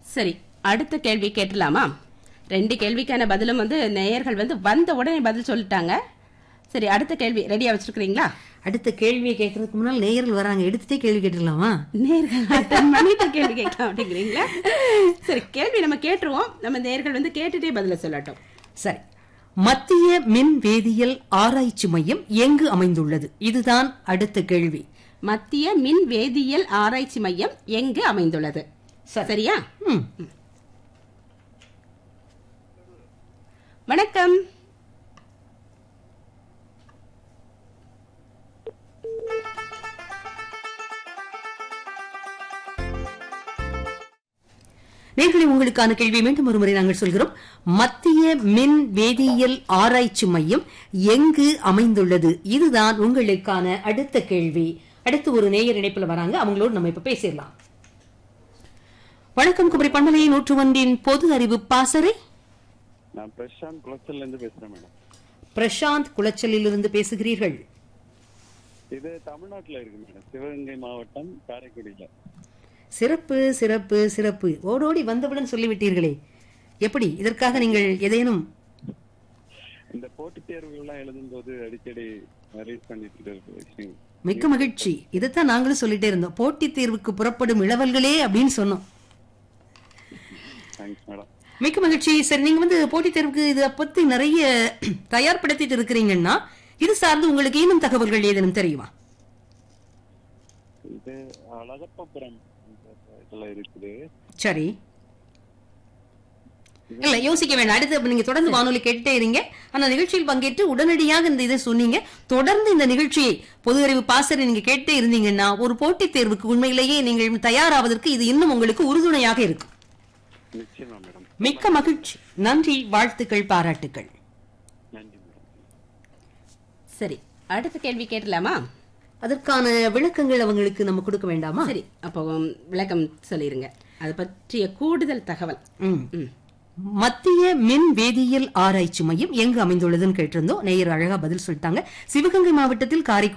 சரி அடுத்த கேள்வி கேட்டலாமா ரெண்டு கேள்விக்கான பதிலும் வந்து நேயர்கள் வந்து வந்த உடனே பதில் சொல்லிட்டாங்க சரி அடுத்த கேள்வி ரெடியா வச்சிருக்கீங்களா அடுத்த கேள்வியை கேட்கறதுக்கு முன்னால் நேயர்கள் வராங்க எடுத்துட்டே கேள்வி கேட்டுடலாமா நேர்கள் அட்டன் பண்ணிட்டு கேள்வி கேட்கலாம் அப்படிங்கிறீங்களா சரி கேள்வி நம்ம கேட்டுருவோம் நம்ம நேர்கள் வந்து கேட்டுட்டே பதில சொல்லட்டும் சரி மத்திய மின் வேதியியல் ஆராய்ச்சி மையம் எங்கு அமைந்துள்ளது இதுதான் அடுத்த கேள்வி மத்திய மின் வேதியியல் ஆராய்ச்சி மையம் எங்கு அமைந்துள்ளது சரியா ம். வணக்கம் நேர்களை உங்களுக்கான கேள்வி மீண்டும் ஒருமுறை நாங்கள் சொல்கிறோம் மத்திய மின் வேதியியல் ஆராய்ச்சி மையம் எங்கு அமைந்துள்ளது இதுதான் உங்களுக்கான அடுத்த கேள்வி அடுத்து ஒரு நேயர் இணைப்புல வராங்க அவங்களோடு நம்ம இப்ப பேசிடலாம் வணக்கம் குமரி பண்பலையை நூற்று ஒன்றின் பொது அறிவு பாசறை நான் பிரசாந்த் குளச்சல்ல இருந்து பேசுறேன் மேடம் பிரசாந்த் குளச்சலிலிருந்து பேசுகிறீர்கள் இது தமிழ்நாட்டுல இருக்கு மேடம் சிவகங்கை மாவட்டம் காரைக்குடியில சிறப்பு சிறப்பு சிறப்பு ஓடோடி வந்தவுடன் சொல்லிவிட்டீர்களே எப்படி இதற்காக நீங்கள் ஏதேனும் இந்த போட்டித் தேர்வுகள் எல்லாம் எழுதும் போது அடிக்கடி ரீட் பண்ணிட்டு இருக்க விஷயம் மிக்க மகிழ்ச்சி இதைத்தான் நாங்களும் சொல்லிட்டே இருந்தோம் போட்டித் தேர்வுக்கு புறப்படும் இளவல்களே அப்படின்னு சொன்னோம் தேங்க்ஸ் மேடம் மிக்க மகிழ்ச்சி சரி நீங்க வந்து போட்டித் தேர்வுக்கு இதை பத்தி நிறைய தயார்படுத்திட்டு இருக்கிறீங்கன்னா இது சார்ந்து உங்களுக்கு இன்னும் தகவல்கள் ஏதேனும் தெரியுமா இது அழகப்பபுரம் இந்த இதுல இருக்குது சரி இல்ல யோசிக்க வேண்டாம் அடுத்து அப்ப நீங்க தொடர்ந்து வானொலி கேட்டுட்டே இருங்க அந்த நிகழ்ச்சியில் பங்கேற்று உடனடியாக இந்த இதை சொன்னீங்க தொடர்ந்து இந்த நிகழ்ச்சியை பொது அறிவு பாசறை நீங்க கேட்டே இருந்தீங்கன்னா ஒரு போட்டித் தேர்வுக்கு உண்மையிலேயே நீங்கள் தயாராவதற்கு இது இன்னும் உங்களுக்கு உறுதுணையாக இருக்கும் நிச்சயமா மேடம் மிக்க மகிழ்ச்சி நன்றி வாழ்த்துக்கள் பாராட்டுக்கள் நன்றி மேடம் சரி அடுத்த கேள்வி கேட்டலாமா அதற்கான விளக்கங்கள் அவங்களுக்கு நம்ம கொடுக்க வேண்டாமா சரி அப்போ விளக்கம் சொல்லிருங்க அது பற்றிய கூடுதல் தகவல் ம். ம். மத்திய மின் வேதியியல் ஆராய்ச்சி மையம் எங்கு அமைந்துள்ளதுன்னு கேட்டிருந்தோம் நேயர் அழகா பதில் சொல்லிட்டாங்க சிவகங்கை மாவட்டத்தில் காரைக்குடி